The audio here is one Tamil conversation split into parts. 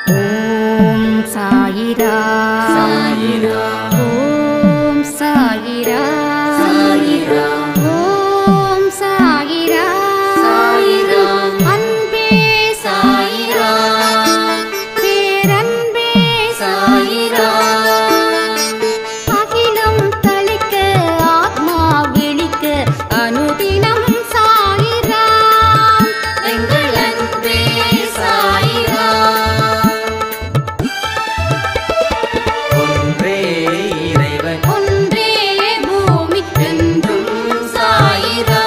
ஓம் சாயிரா சாயிரா ஓம் சாயிரா சாயிரா ஓம் சாயிரா சாயிரா அன்பே சாயிரா பேரன்பே சாயிரா அகிலம் தளிக்க ஆத்மா விழிக்க அனுதினம் சாயிரா எங்கள் அன்பே சாயிரா ஒன்றே இறைவன் ஒன்றே பூமிக்கென்றும் என்றும் சாயிரா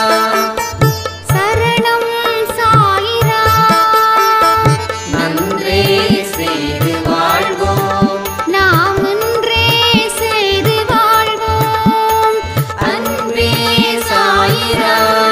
சரணம் சாயிரா நன்றே செய்து வாழ்வோம் நாம் ஒன்றே செய்து வாழ்வோம் அன்பே சாயிரா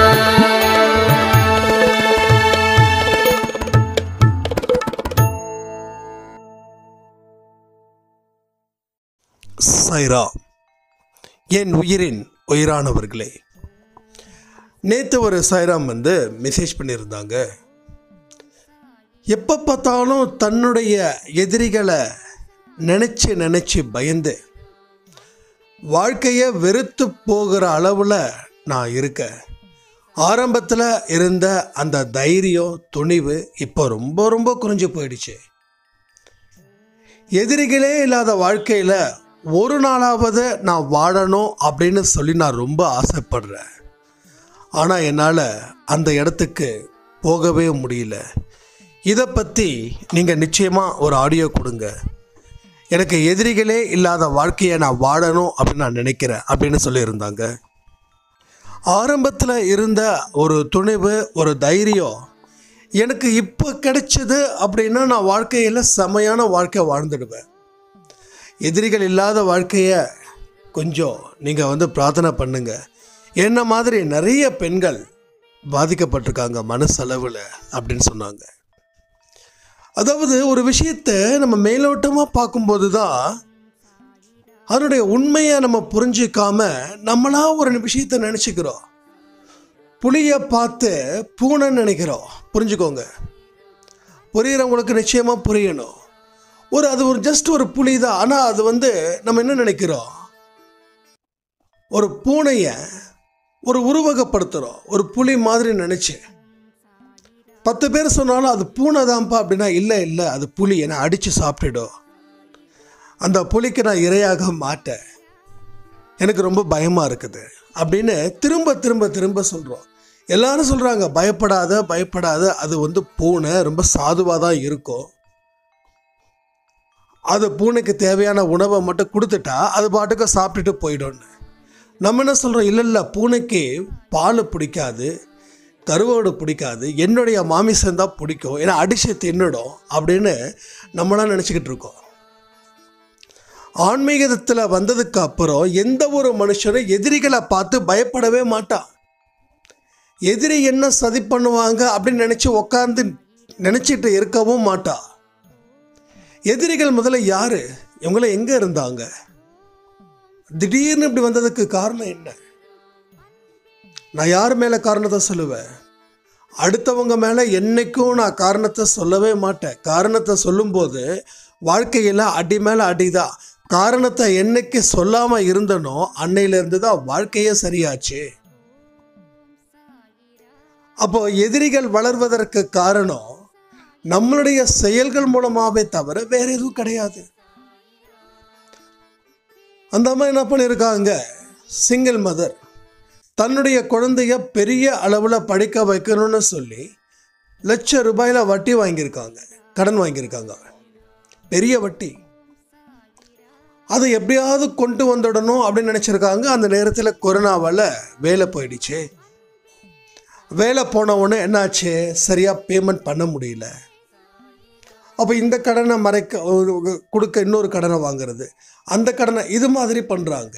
சைரா என் உயிரின் உயிரானவர்களே நேற்று ஒரு சைராம் வந்து மெசேஜ் பண்ணியிருந்தாங்க எப்போ பார்த்தாலும் தன்னுடைய எதிரிகளை நினச்சி நினச்சி பயந்து வாழ்க்கையை வெறுத்து போகிற அளவில் நான் இருக்கேன் ஆரம்பத்தில் இருந்த அந்த தைரியம் துணிவு இப்போ ரொம்ப ரொம்ப குறைஞ்சு போயிடுச்சு எதிரிகளே இல்லாத வாழ்க்கையில் ஒரு நாளாவது நான் வாழணும் அப்படின்னு சொல்லி நான் ரொம்ப ஆசைப்படுறேன் ஆனால் என்னால் அந்த இடத்துக்கு போகவே முடியல இதை பற்றி நீங்கள் நிச்சயமாக ஒரு ஆடியோ கொடுங்க எனக்கு எதிரிகளே இல்லாத வாழ்க்கையை நான் வாழணும் அப்படின்னு நான் நினைக்கிறேன் அப்படின்னு சொல்லியிருந்தாங்க ஆரம்பத்தில் இருந்த ஒரு துணிவு ஒரு தைரியம் எனக்கு இப்போ கிடைச்சது அப்படின்னா நான் வாழ்க்கையில் செமையான வாழ்க்கை வாழ்ந்துடுவேன் எதிரிகள் இல்லாத வாழ்க்கையை கொஞ்சம் நீங்கள் வந்து பிரார்த்தனை பண்ணுங்க என்ன மாதிரி நிறைய பெண்கள் பாதிக்கப்பட்டிருக்காங்க மனசளவில் அப்படின்னு சொன்னாங்க அதாவது ஒரு விஷயத்தை நம்ம மேலோட்டமாக பார்க்கும்போது தான் அதனுடைய உண்மையை நம்ம புரிஞ்சிக்காம நம்மளா ஒரு விஷயத்தை நினச்சிக்கிறோம் புளியை பார்த்து பூனை நினைக்கிறோம் புரிஞ்சுக்கோங்க புரியுறவங்களுக்கு நிச்சயமாக புரியணும் ஒரு அது ஒரு ஜஸ்ட் ஒரு புலி தான் ஆனால் அது வந்து நம்ம என்ன நினைக்கிறோம் ஒரு பூனையை ஒரு உருவகப்படுத்துகிறோம் ஒரு புலி மாதிரி நினச்சி பத்து பேர் சொன்னாலும் அது பூனை தான்ப்பா அப்படின்னா இல்லை இல்லை அது புலி என்னை அடித்து சாப்பிட்டுடும் அந்த புலிக்கு நான் இரையாக மாட்டேன் எனக்கு ரொம்ப பயமாக இருக்குது அப்படின்னு திரும்ப திரும்ப திரும்ப சொல்கிறோம் எல்லாரும் சொல்கிறாங்க பயப்படாத பயப்படாத அது வந்து பூனை ரொம்ப சாதுவாக தான் இருக்கும் அது பூனைக்கு தேவையான உணவை மட்டும் கொடுத்துட்டா அது பாட்டுக்கு சாப்பிட்டுட்டு போயிடும்னு நம்ம என்ன சொல்கிறோம் இல்லை இல்லை பூனைக்கு பால் பிடிக்காது கருவோடு பிடிக்காது என்னுடைய மாமிசம் தான் பிடிக்கும் ஏன்னா அடிச்சு தின்னுடும் அப்படின்னு நம்மளாம் நினச்சிக்கிட்டு இருக்கோம் ஆன்மீகத்தில் வந்ததுக்கு அப்புறம் எந்த ஒரு மனுஷனும் எதிரிகளை பார்த்து பயப்படவே மாட்டான் எதிரி என்ன சதி பண்ணுவாங்க அப்படின்னு நினச்சி உக்காந்து நினச்சிட்டு இருக்கவும் மாட்டா எதிரிகள் முதல்ல யாரு இவங்கள எங்கே இருந்தாங்க திடீர்னு இப்படி வந்ததுக்கு காரணம் என்ன நான் யார் மேலே காரணத்தை சொல்லுவேன் அடுத்தவங்க மேலே என்னைக்கும் நான் காரணத்தை சொல்லவே மாட்டேன் காரணத்தை சொல்லும்போது வாழ்க்கையில் அடி மேலே அடிதான் காரணத்தை என்னைக்கு சொல்லாமல் இருந்தனோ அன்னையிலேருந்து தான் வாழ்க்கையே சரியாச்சு அப்போ எதிரிகள் வளர்வதற்கு காரணம் நம்மளுடைய செயல்கள் மூலமாகவே தவிர வேற எதுவும் கிடையாது அந்த அம்மா என்ன பண்ணியிருக்காங்க சிங்கிள் மதர் தன்னுடைய குழந்தைய பெரிய அளவில் படிக்க வைக்கணும்னு சொல்லி லட்ச ரூபாயில் வட்டி வாங்கியிருக்காங்க கடன் வாங்கியிருக்காங்க பெரிய வட்டி அதை எப்படியாவது கொண்டு வந்துடணும் அப்படின்னு நினச்சிருக்காங்க அந்த நேரத்தில் கொரோனாவால் வேலை போயிடுச்சு வேலை போன உடனே என்னாச்சு சரியாக பேமெண்ட் பண்ண முடியல அப்போ இந்த கடனை மறைக்க ஒரு- கொடுக்க இன்னொரு கடனை வாங்குறது அந்த கடனை இது மாதிரி பண்ணுறாங்க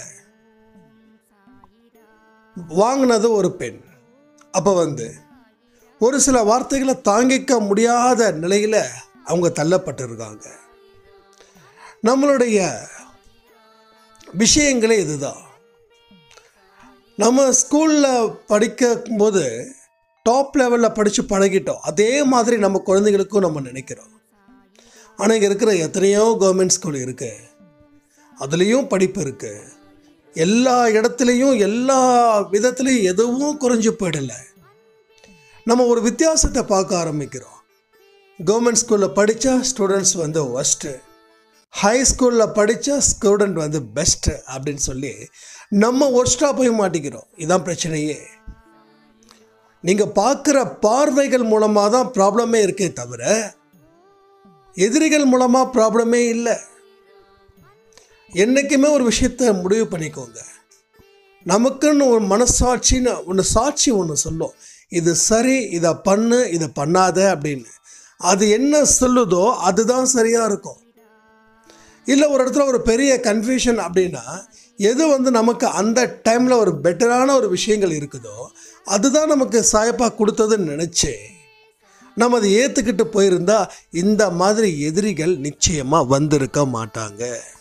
வாங்கினது ஒரு பெண் அப்போ வந்து ஒரு சில வார்த்தைகளை தாங்கிக்க முடியாத நிலையில் அவங்க தள்ளப்பட்டிருக்காங்க நம்மளுடைய விஷயங்களே இதுதான் நம்ம ஸ்கூலில் படிக்கும்போது டாப் லெவலில் படித்து பழகிட்டோம் அதே மாதிரி நம்ம குழந்தைங்களுக்கும் நம்ம நினைக்கிறோம் ஆனால் இங்கே இருக்கிற எத்தனையோ கவர்மெண்ட் ஸ்கூல் இருக்கு அதுலேயும் படிப்பு இருக்கு எல்லா இடத்துலையும் எல்லா விதத்துலையும் எதுவும் குறைஞ்சு போயிடலை நம்ம ஒரு வித்தியாசத்தை பார்க்க ஆரம்பிக்கிறோம் கவர்மெண்ட் ஸ்கூலில் படித்தா ஸ்டூடெண்ட்ஸ் வந்து ஒஸ்ட்டு ஹை ஸ்கூலில் படித்தா ஸ்டூடெண்ட் வந்து பெஸ்ட்டு அப்படின்னு சொல்லி நம்ம ஒர்ஸ்டாக போய் மாட்டிக்கிறோம் இதான் பிரச்சனையே நீங்கள் பார்க்குற பார்வைகள் மூலமாக தான் ப்ராப்ளமே இருக்கே தவிர எதிரிகள் மூலமாக ப்ராப்ளமே இல்லை என்றைக்குமே ஒரு விஷயத்தை முடிவு பண்ணிக்கோங்க நமக்குன்னு ஒரு மனசாட்சின்னு ஒன்று சாட்சி ஒன்று சொல்லும் இது சரி இதை பண்ணு இதை பண்ணாத அப்படின்னு அது என்ன சொல்லுதோ அதுதான் சரியாக இருக்கும் இல்லை ஒரு இடத்துல ஒரு பெரிய கன்ஃபியூஷன் அப்படின்னா எது வந்து நமக்கு அந்த டைமில் ஒரு பெட்டரான ஒரு விஷயங்கள் இருக்குதோ அதுதான் நமக்கு சாயப்பா கொடுத்ததுன்னு நினச்சி நம்ம அதை ஏற்றுக்கிட்டு போயிருந்தா இந்த மாதிரி எதிரிகள் நிச்சயமாக வந்திருக்க மாட்டாங்க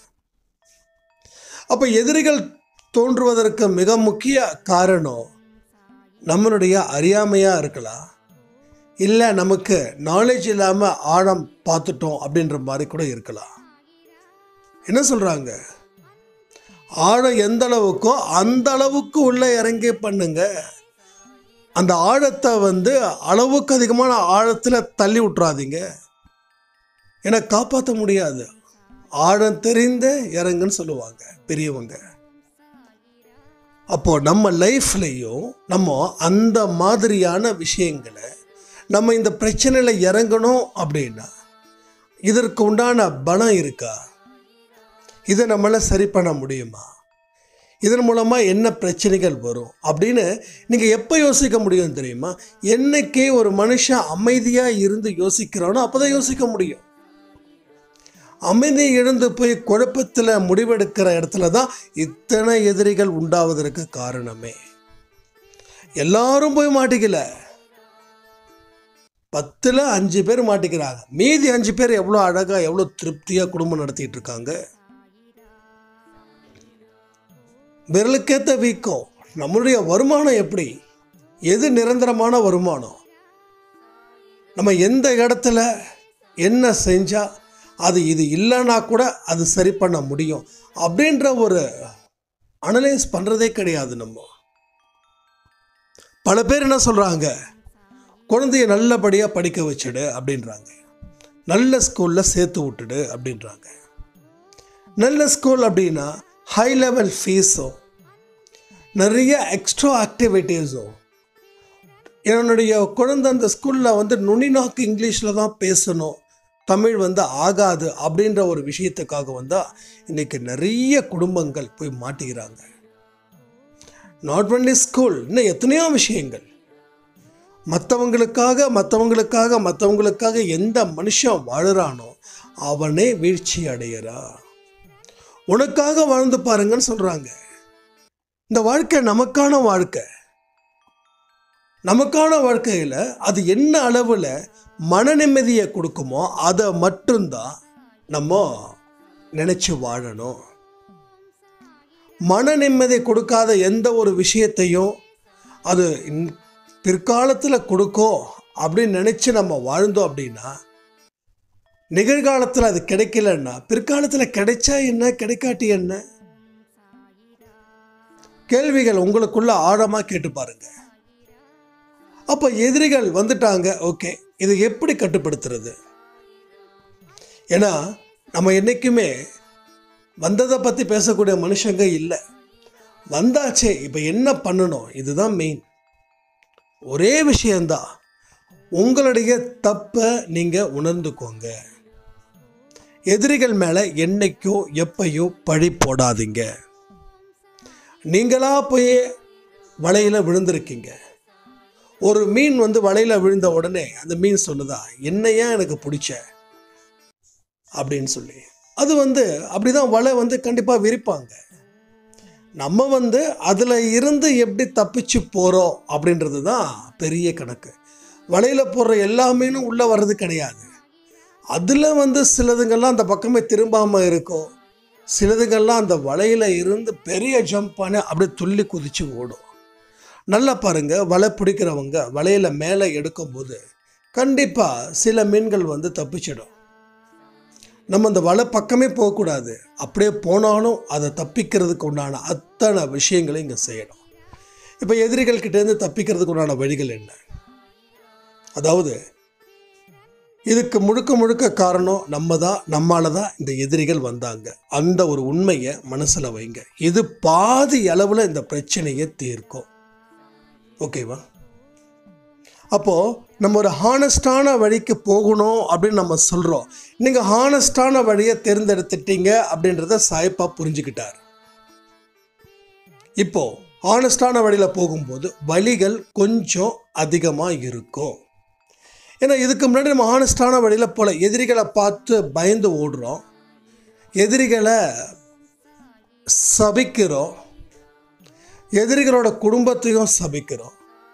அப்போ எதிரிகள் தோன்றுவதற்கு மிக முக்கிய காரணம் நம்மளுடைய அறியாமையாக இருக்கலாம் இல்லை நமக்கு நாலேஜ் இல்லாமல் ஆழம் பார்த்துட்டோம் அப்படின்ற மாதிரி கூட இருக்கலாம் என்ன சொல்கிறாங்க ஆழம் எந்த அளவுக்கோ அந்த அளவுக்கு உள்ளே இறங்கி பண்ணுங்க அந்த ஆழத்தை வந்து அளவுக்கு அதிகமான ஆழத்தில் தள்ளி விட்றாதீங்க ஏன்னா காப்பாற்ற முடியாது ஆழம் தெரிந்த இறங்குன்னு சொல்லுவாங்க பெரியவங்க அப்போ நம்ம லைஃப்லையும் நம்ம அந்த மாதிரியான விஷயங்களை நம்ம இந்த பிரச்சனையில் இறங்கணும் அப்படின்னா இதற்கு உண்டான பலம் இருக்கா இதை நம்மளால் சரி பண்ண முடியுமா இதன் மூலமாக என்ன பிரச்சனைகள் வரும் அப்படின்னு நீங்கள் எப்போ யோசிக்க முடியும் தெரியுமா என்னைக்கே ஒரு மனுஷன் அமைதியாக இருந்து யோசிக்கிறானோ அப்போ தான் யோசிக்க முடியும் அமைதி இழந்து போய் குழப்பத்தில் முடிவெடுக்கிற இடத்துல தான் இத்தனை எதிரிகள் உண்டாவதற்கு காரணமே எல்லாரும் போய் மாட்டிக்கல பத்தில் அஞ்சு பேர் மாட்டிக்கிறாங்க மீதி அஞ்சு பேர் எவ்வளோ அழகாக எவ்வளோ திருப்தியாக குடும்பம் நடத்திட்டு இருக்காங்க விரலுக்கேற்ற வீக்கம் நம்மளுடைய வருமானம் எப்படி எது நிரந்தரமான வருமானம் நம்ம எந்த இடத்துல என்ன செஞ்சால் அது இது இல்லைன்னா கூட அது சரி பண்ண முடியும் அப்படின்ற ஒரு அனலைஸ் பண்ணுறதே கிடையாது நம்ம பல பேர் என்ன சொல்கிறாங்க குழந்தைய நல்லபடியாக படிக்க வச்சுடு அப்படின்றாங்க நல்ல ஸ்கூலில் சேர்த்து விட்டுடு அப்படின்றாங்க நல்ல ஸ்கூல் அப்படின்னா ஹை லெவல் ஃபீஸும் நிறைய எக்ஸ்ட்ரா ஆக்டிவிட்டீஸும் என்னுடைய குழந்தை அந்த ஸ்கூலில் வந்து நுனிநாக்கு இங்கிலீஷில் தான் பேசணும் தமிழ் வந்து ஆகாது அப்படின்ற ஒரு விஷயத்துக்காக வந்தால் இன்றைக்கி நிறைய குடும்பங்கள் போய் மாட்டிக்கிறாங்க நாட் ஒன்லி ஸ்கூல் இன்னும் எத்தனையோ விஷயங்கள் மற்றவங்களுக்காக மற்றவங்களுக்காக மற்றவங்களுக்காக எந்த மனுஷன் வாழுறானோ அவனே வீழ்ச்சி அடையிறா உனக்காக வாழ்ந்து பாருங்கன்னு சொல்கிறாங்க இந்த வாழ்க்கை நமக்கான வாழ்க்கை நமக்கான வாழ்க்கையில் அது என்ன அளவில் மன நிம்மதியை கொடுக்குமோ அதை மட்டும்தான் நம்ம நினச்சி வாழணும் மன நிம்மதி கொடுக்காத எந்த ஒரு விஷயத்தையும் அது இன்- பிற்காலத்தில் கொடுக்கும் அப்படின்னு நினச்சி நம்ம வாழ்ந்தோம் அப்படின்னா நிகழ்காலத்தில் அது கிடைக்கலன்னா பிற்காலத்தில் கிடைச்சா என்ன கிடைக்காட்டி என்ன கேள்விகள் உங்களுக்குள்ள ஆழமாக கேட்டு பாருங்க அப்போ எதிரிகள் வந்துட்டாங்க ஓகே இதை எப்படி கட்டுப்படுத்துறது ஏன்னா நம்ம என்றைக்குமே வந்ததை பற்றி பேசக்கூடிய மனுஷங்க இல்லை வந்தாச்சே இப்போ என்ன பண்ணணும் இதுதான் மெயின் ஒரே விஷயந்தான் உங்களுடைய தப்பை நீங்கள் உணர்ந்துக்கோங்க எதிரிகள் மேலே என்னைக்கோ எப்பயோ பழி போடாதீங்க நீங்களா போய் வலையில் விழுந்திருக்கீங்க ஒரு மீன் வந்து வலையில் விழுந்த உடனே அந்த மீன் சொல்லுதா என்னையா எனக்கு பிடிச்ச அப்படின்னு சொல்லி அது வந்து அப்படிதான் வலை வந்து கண்டிப்பாக விரிப்பாங்க நம்ம வந்து அதில் இருந்து எப்படி தப்பிச்சு போகிறோம் அப்படின்றது தான் பெரிய கணக்கு வலையில் போடுற எல்லா மீனும் உள்ளே வர்றது கிடையாது அதில் வந்து சிலதுங்கெல்லாம் அந்த பக்கமே திரும்பாமல் இருக்கும் சிலதுங்கெல்லாம் அந்த வலையில் இருந்து பெரிய ஜம்ப் பண்ணி அப்படியே துள்ளி குதிச்சு ஓடும் நல்லா பாருங்க வலை பிடிக்கிறவங்க வலையில் மேலே எடுக்கும்போது கண்டிப்பாக சில மீன்கள் வந்து தப்பிச்சிடும் நம்ம அந்த வலை பக்கமே போகக்கூடாது அப்படியே போனாலும் அதை தப்பிக்கிறதுக்கு உண்டான அத்தனை விஷயங்களை இங்கே செய்யணும் இப்போ எதிரிகள் கிட்டேருந்து தப்பிக்கிறதுக்கு உண்டான வழிகள் என்ன அதாவது இதுக்கு முழுக்க முழுக்க காரணம் நம்ம தான் நம்மால தான் இந்த எதிரிகள் வந்தாங்க அந்த ஒரு உண்மையை மனசில் வைங்க இது பாதி அளவில் இந்த பிரச்சனையை தீர்க்கும் ஓகேவா அப்போது நம்ம ஒரு ஹானஸ்டான வழிக்கு போகணும் அப்படின்னு நம்ம சொல்கிறோம் நீங்கள் ஹானஸ்டான வழியை தேர்ந்தெடுத்துட்டீங்க அப்படின்றத சாய்ப்பா புரிஞ்சுக்கிட்டார் இப்போ ஹானஸ்டான வழியில் போகும்போது வழிகள் கொஞ்சம் அதிகமாக இருக்கும் ஏன்னா இதுக்கு முன்னாடி நம்ம ஹானஸ்டான வழியில் போல எதிரிகளை பார்த்து பயந்து ஓடுறோம் எதிரிகளை சபிக்கிறோம் எதிரிகளோட குடும்பத்தையும் சபிக்கிறோம்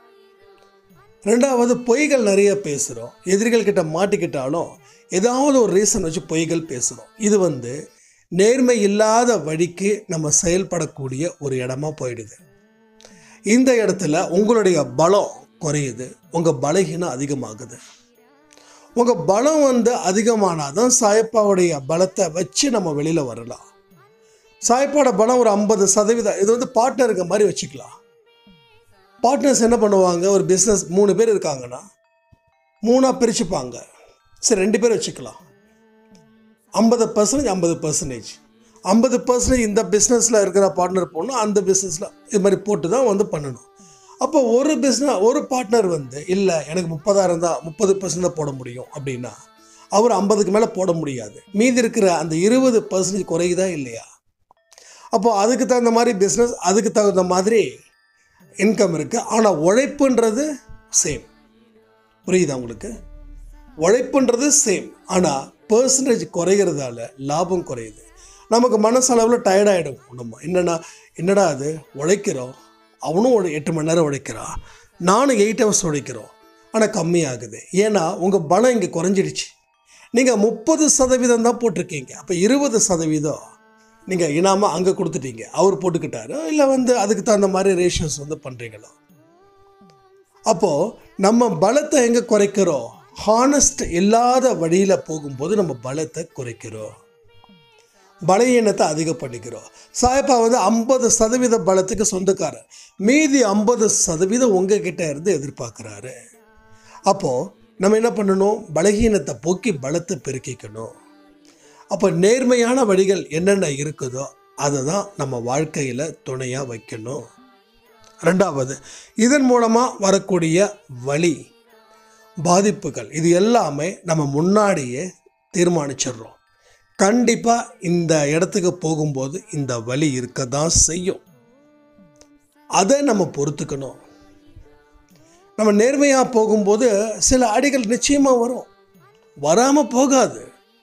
ரெண்டாவது பொய்கள் நிறைய பேசுகிறோம் எதிரிகள் கிட்ட மாட்டிக்கிட்டாலும் ஏதாவது ஒரு ரீசன் வச்சு பொய்கள் பேசுகிறோம் இது வந்து நேர்மை இல்லாத வழிக்கு நம்ம செயல்படக்கூடிய ஒரு இடமா போயிடுது இந்த இடத்துல உங்களுடைய பலம் குறையுது உங்கள் பலகீனம் அதிகமாகுது உங்கள் பலம் வந்து அதிகமானால் தான் சாயப்பாவுடைய பலத்தை வச்சு நம்ம வெளியில் வரலாம் சாயப்பாவோட பலம் ஒரு ஐம்பது சதவீதம் இது வந்து பார்ட்னருங்க மாதிரி வச்சுக்கலாம் பார்ட்னர்ஸ் என்ன பண்ணுவாங்க ஒரு பிஸ்னஸ் மூணு பேர் இருக்காங்கன்னா மூணாக பிரிச்சுப்பாங்க சரி ரெண்டு பேர் வச்சுக்கலாம் ஐம்பது பர்சன்டேஜ் ஐம்பது பர்சன்டேஜ் ஐம்பது பர்சன்டேஜ் இந்த பிஸ்னஸில் இருக்கிற பார்ட்னர் போடணும் அந்த பிஸ்னஸில் இது மாதிரி போட்டு தான் வந்து பண்ணணும் அப்போ ஒரு பிஸ்னஸ் ஒரு பார்ட்னர் வந்து இல்லை எனக்கு முப்பதாயிரம் தான் முப்பது பர்சன்ட் தான் போட முடியும் அப்படின்னா அவர் ஐம்பதுக்கு மேலே போட முடியாது மீதி இருக்கிற அந்த இருபது பர்சன்டேஜ் குறையுதா இல்லையா அப்போ அதுக்கு தகுந்த மாதிரி பிஸ்னஸ் அதுக்கு தகுந்த மாதிரி இன்கம் இருக்குது ஆனால் உழைப்புன்றது சேம் புரியுதா உங்களுக்கு உழைப்புன்றது சேம் ஆனால் பர்சன்டேஜ் குறைகிறதால லாபம் குறையுது நமக்கு மனசளவில் டயர்டாகிடும் நம்ம என்னென்னா என்னடா அது உழைக்கிறோம் அவனும் ஒரு எட்டு மணி நேரம் உழைக்கிறான் நானும் எயிட் ஹவர்ஸ் உழைக்கிறோம் ஆனால் கம்மியாகுது ஏன்னா உங்கள் பலம் இங்கே குறைஞ்சிடுச்சு நீங்கள் முப்பது சதவீதம் தான் போட்டிருக்கீங்க அப்போ இருபது சதவீதம் நீங்கள் இனாமல் அங்கே கொடுத்துட்டீங்க அவர் போட்டுக்கிட்டாரு இல்லை வந்து அதுக்கு தகுந்த மாதிரி ரேஷியோஸ் வந்து பண்ணுறீங்களோ அப்போது நம்ம பலத்தை எங்கே குறைக்கிறோம் ஹானஸ்ட் இல்லாத வழியில் போகும்போது நம்ம பலத்தை குறைக்கிறோம் பலவீனத்தை அதிகப்படுத்திக்கிறோம் சாயப்பா வந்து ஐம்பது சதவீத பலத்துக்கு சொந்தக்காரர் மீதி ஐம்பது சதவீதம் உங்ககிட்ட இருந்து எதிர்பார்க்குறாரு அப்போது நம்ம என்ன பண்ணணும் பலகீனத்தை போக்கி பலத்தை பெருக்கிக்கணும் அப்போ நேர்மையான வழிகள் என்னென்ன இருக்குதோ அதை தான் நம்ம வாழ்க்கையில் துணையாக வைக்கணும் ரெண்டாவது இதன் மூலமாக வரக்கூடிய வழி பாதிப்புகள் இது எல்லாமே நம்ம முன்னாடியே தீர்மானிச்சிடுறோம் கண்டிப்பாக இந்த இடத்துக்கு போகும்போது இந்த வழி இருக்க தான் செய்யும் அதை நம்ம பொறுத்துக்கணும் நம்ம நேர்மையாக போகும்போது சில அடிகள் நிச்சயமாக வரும் வராமல் போகாது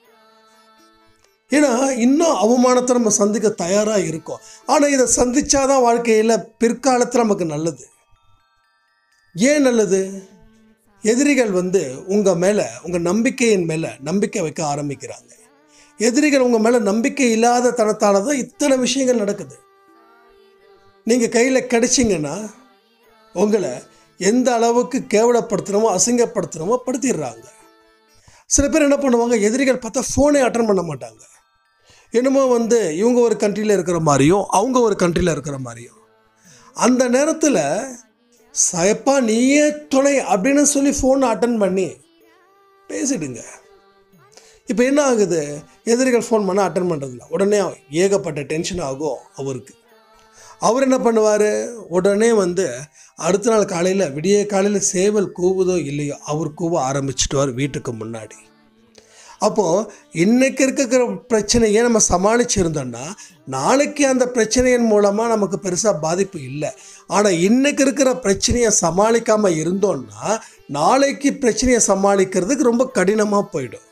ஏன்னா இன்னும் அவமானத்தை நம்ம சந்திக்க தயாராக இருக்கோம் ஆனால் இதை சந்திச்சாதான் வாழ்க்கையில் பிற்காலத்தில் நமக்கு நல்லது ஏன் நல்லது எதிரிகள் வந்து உங்கள் மேலே உங்கள் நம்பிக்கையின் மேலே நம்பிக்கை வைக்க ஆரம்பிக்கிறாங்க எதிரிகள் உங்கள் மேலே நம்பிக்கை இல்லாத தனத்தால் தான் இத்தனை விஷயங்கள் நடக்குது நீங்கள் கையில் கிடைச்சிங்கன்னா உங்களை எந்த அளவுக்கு கேவலப்படுத்தணுமோ அசிங்கப்படுத்தணுமோ படுத்திடுறாங்க சில பேர் என்ன பண்ணுவாங்க எதிரிகள் பார்த்தா ஃபோனே அட்டன் பண்ண மாட்டாங்க என்னமோ வந்து இவங்க ஒரு கண்ட்ரியில் இருக்கிற மாதிரியும் அவங்க ஒரு கண்ட்ரியில் இருக்கிற மாதிரியும் அந்த நேரத்தில் சயப்பா நீயே துணை அப்படின்னு சொல்லி ஃபோனை அட்டன் பண்ணி பேசிடுங்க இப்போ என்ன ஆகுது எதிரிகள் ஃபோன் பண்ணால் அட்டன் பண்ணுறதில்ல உடனே ஏகப்பட்ட டென்ஷன் ஆகும் அவருக்கு அவர் என்ன பண்ணுவார் உடனே வந்து அடுத்த நாள் காலையில் விடிய காலையில் சேவல் கூவுதோ இல்லையோ அவர் கூவ ஆரம்பிச்சிட்டுவார் வீட்டுக்கு முன்னாடி அப்போது இன்னைக்கு இருக்கிற பிரச்சனையை நம்ம சமாளிச்சிருந்தோம்னா நாளைக்கு அந்த பிரச்சனையின் மூலமாக நமக்கு பெருசாக பாதிப்பு இல்லை ஆனால் இன்னைக்கு இருக்கிற பிரச்சனையை சமாளிக்காமல் இருந்தோம்னா நாளைக்கு பிரச்சனையை சமாளிக்கிறதுக்கு ரொம்ப கடினமாக போயிடும்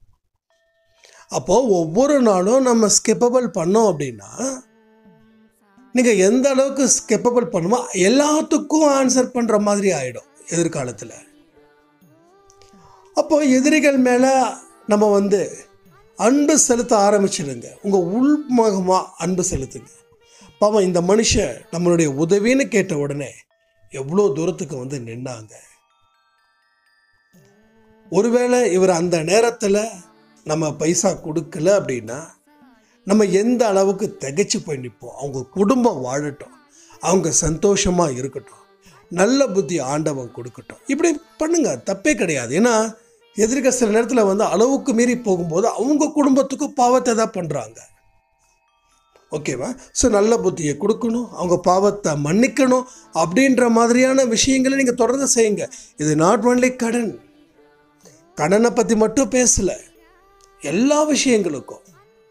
அப்போது ஒவ்வொரு நாளும் நம்ம ஸ்கிப்பபிள் பண்ணோம் அப்படின்னா நீங்கள் எந்த அளவுக்கு ஸ்கெப்பபிள் பண்ணுமோ எல்லாத்துக்கும் ஆன்சர் பண்ணுற மாதிரி ஆகிடும் எதிர்காலத்தில் அப்போ எதிரிகள் மேலே நம்ம வந்து அன்பு செலுத்த ஆரம்பிச்சிடுங்க உங்கள் உள்முகமாக அன்பு செலுத்துங்க பாவம் இந்த மனுஷன் நம்மளுடைய உதவின்னு கேட்ட உடனே எவ்வளோ தூரத்துக்கு வந்து நின்னாங்க ஒருவேளை இவர் அந்த நேரத்தில் நம்ம பைசா கொடுக்கல அப்படின்னா நம்ம எந்த அளவுக்கு திகைச்சு போய் நிற்போம் அவங்க குடும்பம் வாழட்டும் அவங்க சந்தோஷமாக இருக்கட்டும் நல்ல புத்தி ஆண்டவன் கொடுக்கட்டும் இப்படி பண்ணுங்க தப்பே கிடையாது ஏன்னா எதிர்க்க சில நேரத்தில் வந்து அளவுக்கு மீறி போகும்போது அவங்க குடும்பத்துக்கு பாவத்தை தான் பண்ணுறாங்க ஓகேவா ஸோ நல்ல புத்தியை கொடுக்கணும் அவங்க பாவத்தை மன்னிக்கணும் அப்படின்ற மாதிரியான விஷயங்களை நீங்கள் தொடர்ந்து செய்யுங்க இது நாட் ஒன்லி கடன் கடனை பற்றி மட்டும் பேசலை எல்லா விஷயங்களுக்கும்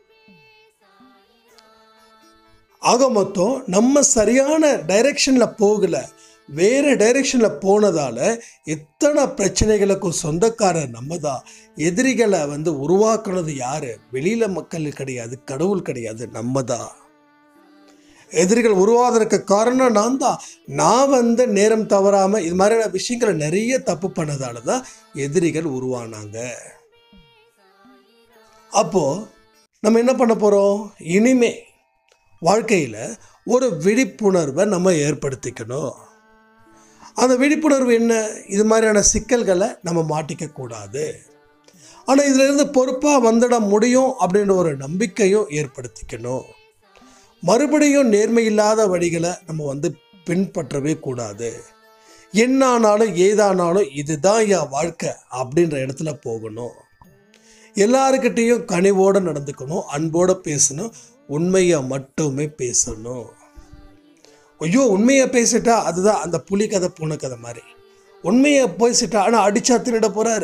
ஆக மொத்தம் நம்ம சரியான டைரெக்ஷனில் போகல வேறு டைரெக்ஷனில் போனதால் எத்தனை பிரச்சனைகளுக்கும் சொந்தக்காரர் நம்ம தான் எதிரிகளை வந்து உருவாக்குனது யார் வெளியில் மக்கள் கிடையாது கடவுள் கிடையாது நம்ம தான் எதிரிகள் உருவாவதற்கு காரணம் நான் தான் நான் வந்து நேரம் தவறாமல் இது மாதிரியான விஷயங்களை நிறைய தப்பு பண்ணதால தான் எதிரிகள் உருவானாங்க அப்போது நம்ம என்ன பண்ண போகிறோம் இனிமே வாழ்க்கையில் ஒரு விழிப்புணர்வை நம்ம ஏற்படுத்திக்கணும் அந்த விழிப்புணர்வு என்ன இது மாதிரியான சிக்கல்களை நம்ம மாட்டிக்க கூடாது ஆனால் இதிலிருந்து பொறுப்பாக வந்துட முடியும் அப்படின்ற ஒரு நம்பிக்கையும் ஏற்படுத்திக்கணும் மறுபடியும் நேர்மை இல்லாத வழிகளை நம்ம வந்து பின்பற்றவே கூடாது என்னானாலும் ஏதானாலும் இதுதான் என் வாழ்க்கை அப்படின்ற இடத்துல போகணும் எல்லாருக்கிட்டேயும் கனிவோடு நடந்துக்கணும் அன்போடு பேசணும் உண்மையை மட்டுமே பேசணும் ஐயோ உண்மையை பேசிட்டா அதுதான் அந்த புலி கதை பூனை கதை மாதிரி உண்மையை பேசிட்டா ஆனால் அடிச்சா திருட போறாரு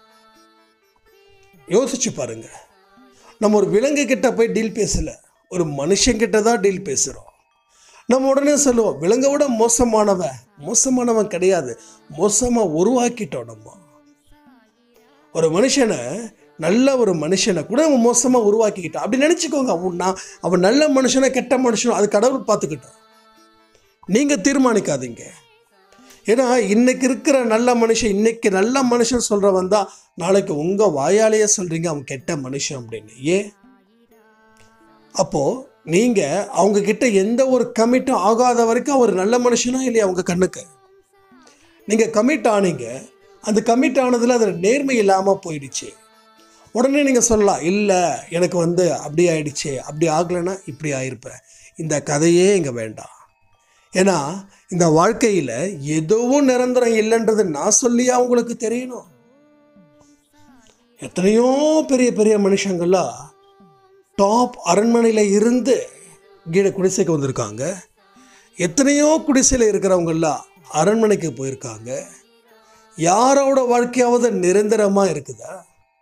யோசிச்சு பாருங்க நம்ம ஒரு விலங்கு கிட்ட போய் டீல் பேசல ஒரு மனுஷங்கிட்ட தான் டீல் பேசுகிறோம் நம்ம உடனே சொல்லுவோம் விலங்கை விட மோசமானவன் மோசமானவன் கிடையாது மோசமாக உருவாக்கிட்டோம் நம்ம ஒரு மனுஷனை நல்ல ஒரு மனுஷனை கூட அவன் மோசமாக உருவாக்கிக்கிட்டான் அப்படி நினச்சிக்கோங்க அவன் நான் அவன் நல்ல மனுஷனை கெட்ட மனுஷனோ அது கடவுள் பார்த்துக்கிட்டோம் நீங்கள் தீர்மானிக்காதீங்க ஏன்னா இன்னைக்கு இருக்கிற நல்ல மனுஷன் இன்னைக்கு நல்ல மனுஷன் சொல்கிறவன் தான் நாளைக்கு உங்கள் வாயாலேயே சொல்கிறீங்க அவன் கெட்ட மனுஷன் அப்படின்னு ஏன் அப்போது நீங்கள் அவங்க கிட்ட எந்த ஒரு கமிட்டும் ஆகாத வரைக்கும் அவர் நல்ல மனுஷனா இல்லையா அவங்க கண்ணுக்கு நீங்கள் கமிட் ஆனீங்க அந்த கமிட் ஆனதில் அதில் நேர்மை இல்லாமல் போயிடுச்சு உடனே நீங்கள் சொல்லலாம் இல்லை எனக்கு வந்து அப்படி ஆயிடுச்சு அப்படி ஆகலைன்னா இப்படி ஆயிருப்பேன் இந்த கதையே இங்கே வேண்டாம் ஏன்னா இந்த வாழ்க்கையில் எதுவும் நிரந்தரம் இல்லைன்றது நான் சொல்லியா உங்களுக்கு தெரியணும் எத்தனையோ பெரிய பெரிய மனுஷங்கள்லாம் டாப் அரண்மனையில் இருந்து கீழே குடிசைக்கு வந்திருக்காங்க எத்தனையோ குடிசையில் இருக்கிறவங்கெல்லாம் அரண்மனைக்கு போயிருக்காங்க யாரோட வாழ்க்கையாவது நிரந்தரமாக இருக்குதா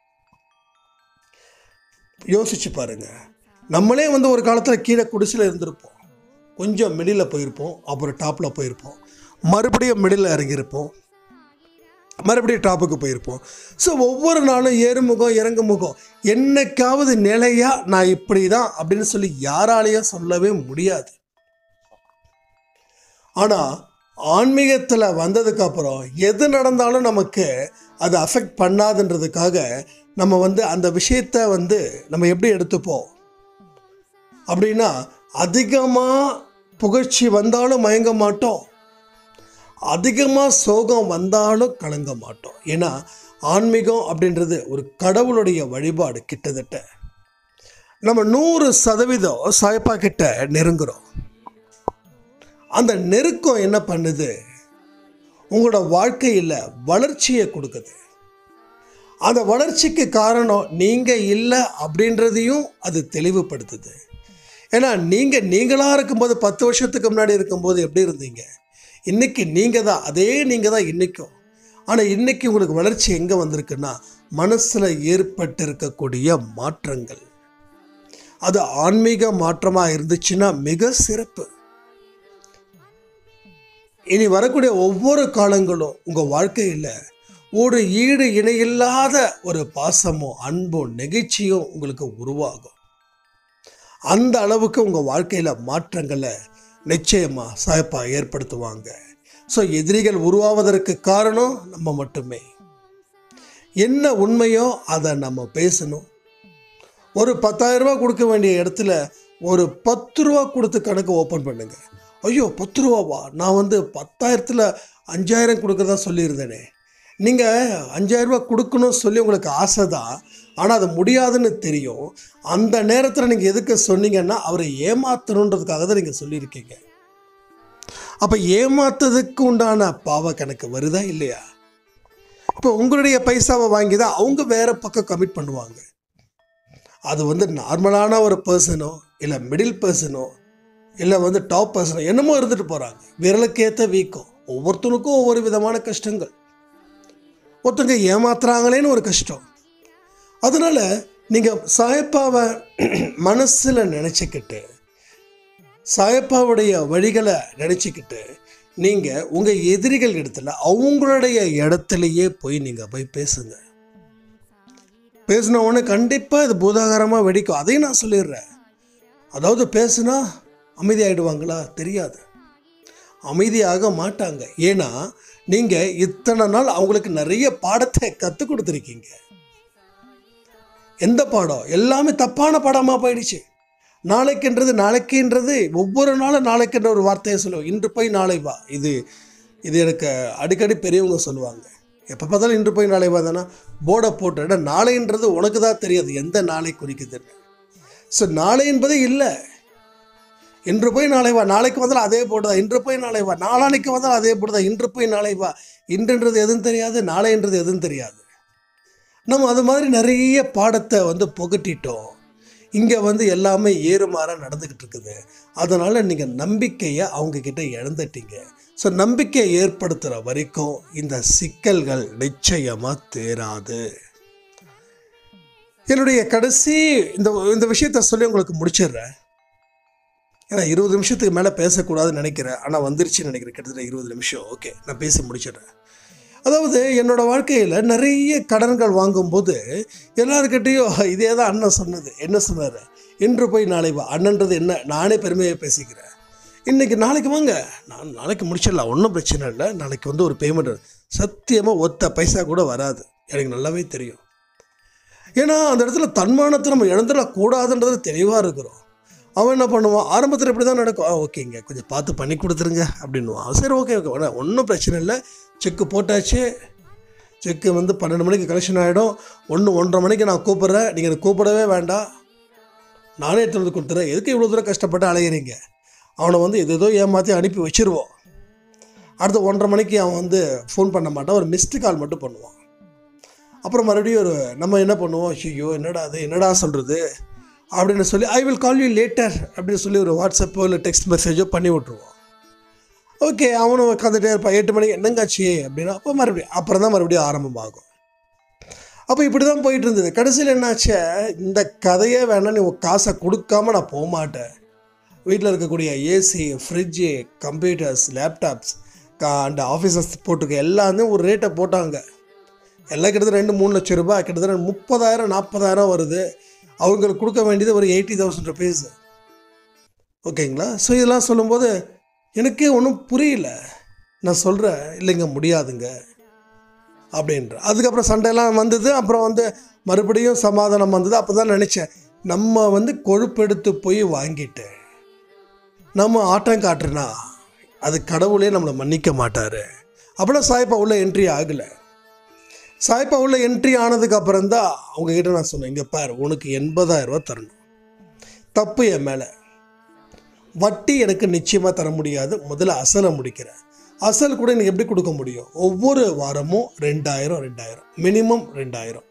யோசிச்சு பாருங்க நம்மளே வந்து ஒரு காலத்தில் கீழே குடிசையில் இருந்திருப்போம் கொஞ்சம் மிடில் போயிருப்போம் அப்புறம் டாப்பில் போயிருப்போம் மறுபடியும் மிடில் இறங்கியிருப்போம் மறுபடியும் டாப்புக்கு போயிருப்போம் ஸோ ஒவ்வொரு நாளும் ஏறுமுகம் இறங்குமுகம் என்னைக்காவது நிலையாக நான் இப்படி தான் அப்படின்னு சொல்லி யாராலையும் சொல்லவே முடியாது ஆனால் ஆன்மீகத்தில் வந்ததுக்கப்புறம் எது நடந்தாலும் நமக்கு அது அஃபெக்ட் பண்ணாதுன்றதுக்காக நம்ம வந்து அந்த விஷயத்தை வந்து நம்ம எப்படி எடுத்துப்போம் அப்படின்னா அதிகமாக புகழ்ச்சி வந்தாலும் மயங்க மாட்டோம் அதிகமாக சோகம் வந்தாலும் கலங்க மாட்டோம் ஏன்னா ஆன்மீகம் அப்படின்றது ஒரு கடவுளுடைய வழிபாடு கிட்டத்தட்ட நம்ம நூறு சதவீதம் சாயப்பா கிட்ட நெருங்குறோம் அந்த நெருக்கம் என்ன பண்ணுது உங்களோட வாழ்க்கையில் வளர்ச்சியை கொடுக்குது அந்த வளர்ச்சிக்கு காரணம் நீங்கள் இல்லை அப்படின்றதையும் அது தெளிவுபடுத்துது ஏன்னா நீங்கள் நீங்களாக இருக்கும்போது பத்து வருஷத்துக்கு முன்னாடி இருக்கும்போது எப்படி இருந்தீங்க இன்னைக்கு நீங்கள் தான் அதே நீங்கள் தான் இன்றைக்கும் ஆனால் இன்னைக்கு உங்களுக்கு வளர்ச்சி எங்கே வந்திருக்குன்னா மனசில் ஏற்பட்டிருக்கக்கூடிய மாற்றங்கள் அது ஆன்மீக மாற்றமாக இருந்துச்சுன்னா மிக சிறப்பு இனி வரக்கூடிய ஒவ்வொரு காலங்களும் உங்கள் வாழ்க்கையில் ஒரு ஈடு இணையில்லாத ஒரு பாசமும் அன்பும் நெகிழ்ச்சியும் உங்களுக்கு உருவாகும் அந்த அளவுக்கு உங்கள் வாழ்க்கையில் மாற்றங்களை நிச்சயமாக சாயப்பா ஏற்படுத்துவாங்க ஸோ எதிரிகள் உருவாவதற்கு காரணம் நம்ம மட்டுமே என்ன உண்மையோ அதை நம்ம பேசணும் ஒரு பத்தாயிரம் ரூபா கொடுக்க வேண்டிய இடத்துல ஒரு பத்து ரூபா கொடுத்து கணக்கு ஓப்பன் பண்ணுங்க ஐயோ பத்து ரூபாவா நான் வந்து பத்தாயிரத்தில் அஞ்சாயிரம் கொடுக்குறதா சொல்லியிருந்தேனே நீங்கள் அஞ்சாயிரரூபா கொடுக்கணும்னு சொல்லி உங்களுக்கு ஆசை தான் ஆனால் அது முடியாதுன்னு தெரியும் அந்த நேரத்தில் நீங்கள் எதுக்கு சொன்னீங்கன்னா அவரை ஏமாத்தணுன்றதுக்காக தான் நீங்கள் சொல்லியிருக்கீங்க அப்போ ஏமாத்ததுக்கு உண்டான பாவ கணக்கு வருதா இல்லையா இப்போ உங்களுடைய பைசாவை வாங்கி தான் அவங்க வேற பக்கம் கமிட் பண்ணுவாங்க அது வந்து நார்மலான ஒரு பர்சனோ இல்லை மிடில் பர்சனோ இல்லை வந்து டாப் பர்சனோ என்னமோ இருந்துட்டு போகிறாங்க விரலுக்கேற்ற வீக்கம் ஒவ்வொருத்தனுக்கும் ஒவ்வொரு விதமான கஷ்டங்கள் ஒருத்தங்க ஏமாத்துறாங்களேன்னு ஒரு கஷ்டம் அதனால நீங்கள் சாயப்பாவை மனசில் நினச்சிக்கிட்டு சாயப்பாவுடைய வழிகளை நினச்சிக்கிட்டு நீங்கள் உங்கள் எதிரிகள் இடத்துல அவங்களுடைய இடத்துலையே போய் நீங்கள் போய் பேசுங்க பேசின உடனே கண்டிப்பாக இது பூதாகாரமாக வெடிக்கும் அதையும் நான் சொல்லிடுறேன் அதாவது பேசுனா அமைதியாயிடுவாங்களா தெரியாது அமைதியாக மாட்டாங்க ஏன்னா நீங்கள் இத்தனை நாள் அவங்களுக்கு நிறைய பாடத்தை கற்றுக் கொடுத்துருக்கீங்க எந்த பாடம் எல்லாமே தப்பான பாடமாக போயிடுச்சு நாளைக்குன்றது நாளைக்குன்றது ஒவ்வொரு நாளும் நாளைக்குன்ற ஒரு வார்த்தையை சொல்லுவோம் இன்று போய் நாளை வா இது இது எனக்கு அடிக்கடி பெரியவங்க சொல்லுவாங்க எப்போ பார்த்தாலும் இன்று போய் நாளை வா தானே போர்டை போட்டு ஏன்னா நாளைன்றது உனக்கு தான் தெரியாது எந்த நாளை குறிக்குதுன்னு ஸோ நாளை என்பதே இல்லை இன்று போய் நாளை வா நாளைக்கு வந்தாலும் அதே போடுதா இன்று போய் நாளை வா நாளானைக்கு வந்தாலும் அதே போடுதா இன்று போய் நாளை வா இன்றுன்றது எதுவும் தெரியாது நாளைன்றது எதுவும் தெரியாது நம்ம அது மாதிரி நிறைய பாடத்தை வந்து புகட்டிட்டோம் இங்கே வந்து எல்லாமே ஏறுமாறாக நடந்துக்கிட்டு இருக்குது அதனால் நீங்கள் நம்பிக்கையை அவங்கக்கிட்ட இழந்துட்டீங்க ஸோ நம்பிக்கையை ஏற்படுத்துகிற வரைக்கும் இந்த சிக்கல்கள் நிச்சயமாக தேராது என்னுடைய கடைசி இந்த இந்த விஷயத்த சொல்லி உங்களுக்கு முடிச்சிடுறேன் ஏன்னா இருபது நிமிஷத்துக்கு மேலே பேசக்கூடாதுன்னு நினைக்கிறேன் ஆனால் வந்துருச்சுன்னு நினைக்கிறேன் கிட்டத்தட்ட இருபது நிமிஷம் ஓகே நான் பேசி முடிச்சிடுறேன் அதாவது என்னோட வாழ்க்கையில் நிறைய கடன்கள் வாங்கும்போது எல்லாருக்கிட்டேயும் இதே தான் அண்ணன் சொன்னது என்ன சொன்னார் இன்று போய் நாளை வா அண்ணன்றது என்ன நானே பெருமையாக பேசிக்கிறேன் இன்றைக்கி நாளைக்கு வாங்க நான் நாளைக்கு முடிச்சிடலாம் ஒன்றும் பிரச்சனை இல்லை நாளைக்கு வந்து ஒரு பேமெண்ட் சத்தியமாக ஒத்த பைசா கூட வராது எனக்கு நல்லாவே தெரியும் ஏன்னா அந்த இடத்துல தன்மானத்தை நம்ம இழந்துடக்கூடாதுன்றது தெளிவாக இருக்கிறோம் அவன் என்ன பண்ணுவான் ஆரம்பத்தில் இப்படி தான் நடக்கும் ஆ ஓகேங்க கொஞ்சம் பார்த்து பண்ணி கொடுத்துருங்க அப்படின்னுவான் சரி ஓகே ஓகே ஒன்றும் பிரச்சனை இல்லை செக்கு போட்டாச்சு செக்கு வந்து பன்னெண்டு மணிக்கு கலெக்ஷன் ஆகிடும் ஒன்று ஒன்றரை மணிக்கு நான் கூப்பிட்றேன் நீங்கள் எனக்கு கூப்பிடவே வேண்டாம் நானே எடுத்துகிட்டு வந்து கொடுத்துறேன் எதுக்கு இவ்வளோ தூரம் கஷ்டப்பட்டு அலையிறீங்க அவனை வந்து எது ஏதோ ஏமாற்றி அனுப்பி வச்சிருவோம் அடுத்து ஒன்றரை மணிக்கு அவன் வந்து ஃபோன் பண்ண மாட்டான் ஒரு மிஸ்டு கால் மட்டும் பண்ணுவான் அப்புறம் மறுபடியும் ஒரு நம்ம என்ன பண்ணுவோம் ஐயோ என்னடா அது என்னடா சொல்கிறது அப்படின்னு சொல்லி I will call you later அப்படின்னு சொல்லி ஒரு வாட்ஸ்அப்போ இல்லை டெக்ஸ்ட் மெசேஜோ பண்ணி விட்ருவோம் ஓகே அவனும் உட்காந்துட்டே இருப்பான் எட்டு மணிக்கு என்னங்காச்சு அப்படின்னா அப்போ மறுபடியும் அப்புறம் தான் மறுபடியும் ஆரம்பமாகும் அப்போ இப்படி தான் போயிட்டு இருந்தது கடைசியில் என்னாச்சு இந்த கதையே வேணாம் நீ உன் காசை கொடுக்காம நான் போக மாட்டேன் வீட்டில் இருக்கக்கூடிய AC fridge computers laptops and officers போட்டுக்க எல்லாமே ஒரு ரேட்டை போட்டாங்க எல்லாம் கிட்டத்தட்ட ரெண்டு மூணு லட்சம் ரூபாய் கிட்டத்தட்ட முப்பதாயிரம் நாற்பதாயிரம் வருது அவங்களுக்கு கொடுக்க வேண்டியது ஒரு எயிட்டி தௌசண்ட் ருபீஸ் ஓகேங்களா ஸோ இதெல்லாம் சொல்லும்போது எனக்கே ஒன்றும் புரியல நான் சொல்கிறேன் இல்லைங்க முடியாதுங்க அப்படின்ற அதுக்கப்புறம் சண்டையெல்லாம் வந்தது அப்புறம் வந்து மறுபடியும் சமாதானம் வந்தது அப்போ தான் நினச்சேன் நம்ம வந்து கொழுப்பெடுத்து போய் வாங்கிட்டு நம்ம ஆட்டம் காட்டுறனா அது கடவுளே நம்மளை மன்னிக்க மாட்டார் அப்படின்னா சாய்ப்பா உள்ள என்ட்ரி ஆகலை சாய்ப்பா உள்ள என்ட்ரி ஆனதுக்கு அப்புறம் தான் அவங்ககிட்ட நான் சொன்னேன் இங்கே பாரு உனக்கு எண்பதாயிரம் ரூபா தரணும் தப்பு என் மேலே வட்டி எனக்கு நிச்சயமாக தர முடியாது முதல்ல அசலை முடிக்கிறேன் அசல் கூட எனக்கு எப்படி கொடுக்க முடியும் ஒவ்வொரு வாரமும் ரெண்டாயிரம் ரெண்டாயிரம் மினிமம் ரெண்டாயிரம்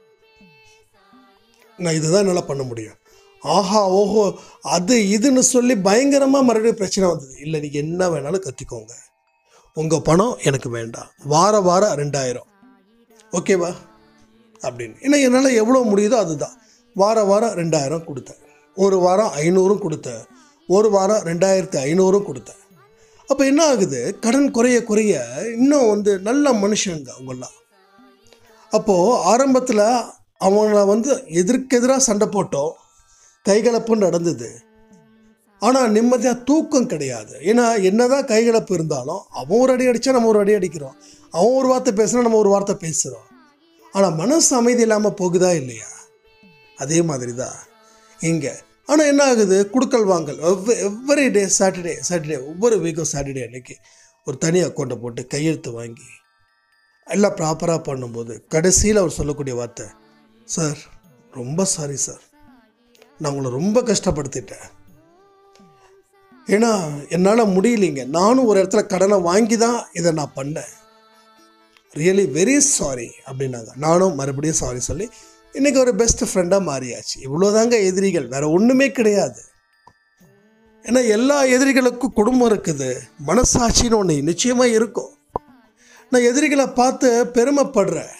நான் இதுதான் என்னால் பண்ண முடியும் ஆஹா ஓஹோ அது இதுன்னு சொல்லி பயங்கரமாக மறுபடியும் பிரச்சனை வந்தது இல்லை நீங்கள் என்ன வேணாலும் கற்றுக்கோங்க உங்கள் பணம் எனக்கு வேண்டாம் வார வாரம் ரெண்டாயிரம் ஓகேவா அப்படின்னு ஏன்னா என்னால் எவ்வளோ முடியுதோ அதுதான் வார வாரம் ரெண்டாயிரம் கொடுத்தேன் ஒரு வாரம் ஐநூறும் கொடுத்தேன் ஒரு வாரம் ரெண்டாயிரத்து ஐநூறும் கொடுத்தேன் அப்போ என்ன ஆகுது கடன் குறைய குறைய இன்னும் வந்து நல்ல மனுஷங்க அவங்கெல்லாம் அப்போது ஆரம்பத்தில் அவங்கள வந்து எதிர்க்கெதிராக சண்டை போட்டோம் கைகலப்பு நடந்தது ஆனால் நிம்மதியாக தூக்கம் கிடையாது ஏன்னா என்னதான் கைகலப்பு இருந்தாலும் அவன் ஒரு அடி அடித்தா நம்ம ஒரு அடி அடிக்கிறோம் அவன் ஒரு வார்த்தை பேசுனா நம்ம ஒரு வார்த்தை பேசுகிறோம் ஆனால் மனசு அமைதி இல்லாமல் போகுதா இல்லையா அதே மாதிரி தான் இங்கே ஆனால் என்ன ஆகுது குடுக்கல் வாங்கல் எவ்வ எவ்வரி டே சாட்டர்டே சாட்டர்டே ஒவ்வொரு வீக்கும் சாட்டர்டே அன்னைக்கு ஒரு தனி அக்கௌண்ட்டை போட்டு கையெழுத்து வாங்கி எல்லாம் ப்ராப்பராக பண்ணும்போது கடைசியில் அவர் சொல்லக்கூடிய வார்த்தை சார் ரொம்ப சாரி சார் நான் உங்களை ரொம்ப கஷ்டப்படுத்திட்டேன் ஏன்னா என்னால் முடியலைங்க நானும் ஒரு இடத்துல கடனை வாங்கி தான் இதை நான் பண்ணேன் ரியலி வெரி சாரி அப்படின்னாங்க நானும் மறுபடியும் சாரி சொல்லி இன்றைக்கி ஒரு பெஸ்ட் ஃப்ரெண்டாக மாறியாச்சு இவ்வளோதாங்க எதிரிகள் வேற ஒன்றுமே கிடையாது ஏன்னா எல்லா எதிரிகளுக்கும் குடும்பம் இருக்குது மனசாட்சின்னு ஒன்று நிச்சயமாக இருக்கும் நான் எதிரிகளை பார்த்து பெருமைப்படுறேன்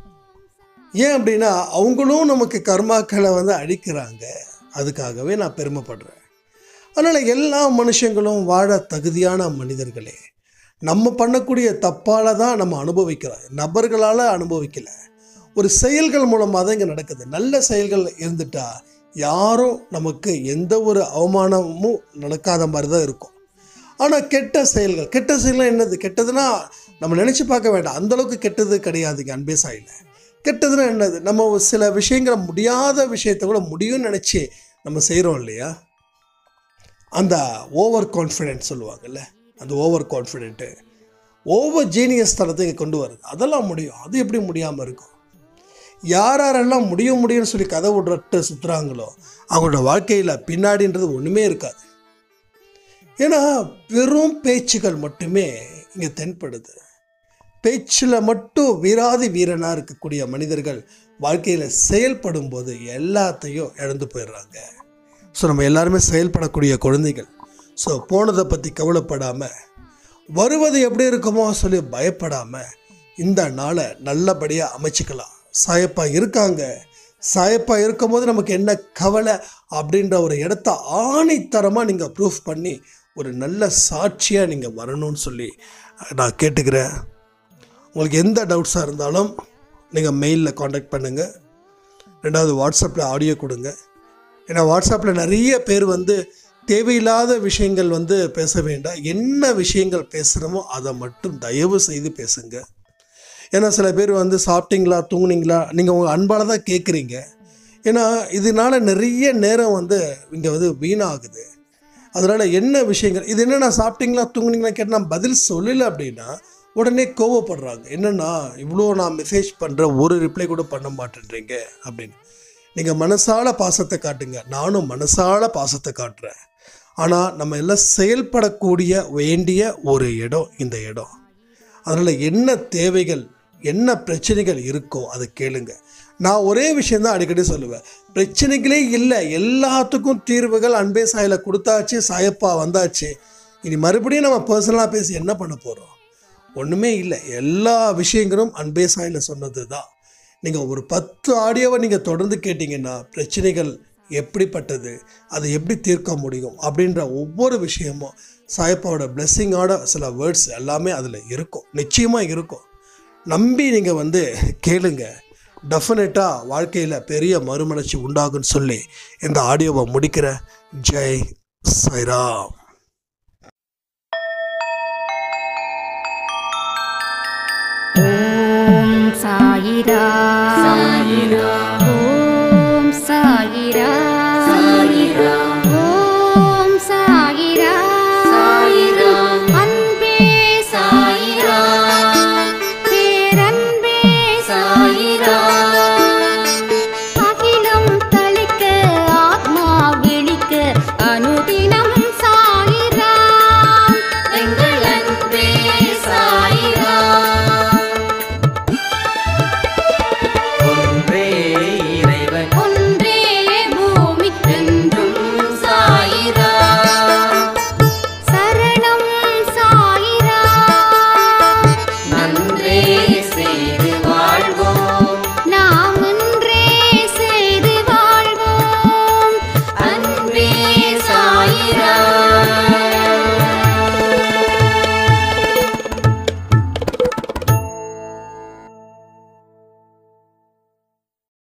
ஏன் அப்படின்னா அவங்களும் நமக்கு கர்மாக்களை வந்து அழிக்கிறாங்க அதுக்காகவே நான் பெருமைப்படுறேன் அதனால் எல்லா மனுஷங்களும் வாழ தகுதியான மனிதர்களே நம்ம பண்ணக்கூடிய தப்பால் தான் நம்ம அனுபவிக்கிறோம் நபர்களால் அனுபவிக்கல ஒரு செயல்கள் மூலமாக தான் இங்கே நடக்குது நல்ல செயல்கள் இருந்துட்டா யாரும் நமக்கு எந்த ஒரு அவமானமும் நடக்காத மாதிரி தான் இருக்கும் ஆனால் கெட்ட செயல்கள் கெட்ட செயல்கள் என்னது கெட்டதுன்னா நம்ம நினச்சி பார்க்க வேண்டாம் அந்தளவுக்கு கெட்டது கிடையாதுங்க அன்பே சாயில கெட்டதுன்னா என்னது நம்ம ஒரு சில விஷயங்களை முடியாத விஷயத்தை கூட முடியும்னு நினச்சி நம்ம செய்கிறோம் இல்லையா அந்த ஓவர் கான்ஃபிடென்ட் சொல்லுவாங்கல்ல அந்த ஓவர் கான்ஃபிடென்ட்டு ஓவர் ஜீனியஸ் தனத்தை இங்கே கொண்டு வருது அதெல்லாம் முடியும் அது எப்படி முடியாமல் இருக்கும் யார் யாரெல்லாம் முடியும் முடியும்னு சொல்லி கதை விட்றட்டு சுற்றுறாங்களோ அவங்களோட வாழ்க்கையில் பின்னாடின்றது ஒன்றுமே இருக்காது ஏன்னா வெறும் பேச்சுகள் மட்டுமே இங்கே தென்படுது பேச்சில் மட்டும் வீராதி வீரனாக இருக்கக்கூடிய மனிதர்கள் வாழ்க்கையில் செயல்படும் போது எல்லாத்தையும் இழந்து போயிடுறாங்க ஸோ நம்ம எல்லாருமே செயல்படக்கூடிய குழந்தைகள் ஸோ போனதை பற்றி கவலைப்படாமல் வருவது எப்படி இருக்குமோ சொல்லி பயப்படாமல் இந்த நாளை நல்லபடியாக அமைச்சிக்கலாம் சாயப்பா இருக்காங்க சாயப்பா இருக்கும்போது நமக்கு என்ன கவலை அப்படின்ற ஒரு இடத்த ஆணித்தரமாக நீங்கள் ப்ரூஃப் பண்ணி ஒரு நல்ல சாட்சியாக நீங்கள் வரணும்னு சொல்லி நான் கேட்டுக்கிறேன் உங்களுக்கு எந்த டவுட்ஸாக இருந்தாலும் நீங்கள் மெயிலில் காண்டாக்ட் பண்ணுங்கள் ரெண்டாவது வாட்ஸ்அப்பில் ஆடியோ கொடுங்க ஏன்னா வாட்ஸ்அப்பில் நிறைய பேர் வந்து தேவையில்லாத விஷயங்கள் வந்து பேச வேண்டாம் என்ன விஷயங்கள் பேசுகிறோமோ அதை மட்டும் தயவு செய்து பேசுங்க ஏன்னா சில பேர் வந்து சாப்பிட்டீங்களா தூங்குனீங்களா நீங்கள் உங்கள் அன்பால் தான் கேட்குறீங்க ஏன்னா இதனால நிறைய நேரம் வந்து இங்கே வந்து வீணாகுது அதனால் என்ன விஷயங்கள் இது என்னென்னா சாப்பிட்டீங்களா தூங்குனீங்களா கேட்டால் நான் பதில் சொல்லலை அப்படின்னா உடனே கோவப்படுறாங்க என்னென்னா இவ்வளோ நான் மெசேஜ் பண்ணுற ஒரு ரிப்ளை கூட பண்ண மாட்டேன்றீங்க அப்படின்னு நீங்கள் மனசால பாசத்தை காட்டுங்க நானும் மனசால பாசத்தை காட்டுறேன் ஆனால் நம்ம எல்லாம் செயல்படக்கூடிய வேண்டிய ஒரு இடம் இந்த இடம் அதனால் என்ன தேவைகள் என்ன பிரச்சனைகள் இருக்கோ அதை கேளுங்க நான் ஒரே விஷயந்தான் அடிக்கடி சொல்லுவேன் பிரச்சனைகளே இல்லை எல்லாத்துக்கும் தீர்வுகள் அன்பே சாயில கொடுத்தாச்சு சாயப்பா வந்தாச்சு இனி மறுபடியும் நம்ம பர்சனலாக பேசி என்ன பண்ண போகிறோம் ஒன்றுமே இல்லை எல்லா விஷயங்களும் அன்பே சாயில சொன்னது தான் நீங்கள் ஒரு பத்து ஆடியோவை நீங்கள் தொடர்ந்து கேட்டிங்கன்னா பிரச்சனைகள் எப்படிப்பட்டது அதை எப்படி தீர்க்க முடியும் அப்படின்ற ஒவ்வொரு விஷயமும் சாயப்பாவோட பிளெஸ்ஸிங்கோட சில வேர்ட்ஸ் எல்லாமே அதில் இருக்கும் நிச்சயமாக இருக்கும் நம்பி நீங்கள் வந்து கேளுங்க டெஃபினட்டாக வாழ்க்கையில் பெரிய மறுமலர்ச்சி உண்டாகும்னு சொல்லி இந்த ஆடியோவை முடிக்கிற ஜெய் சைராம் ஓம் சாயிரா சாயிராம்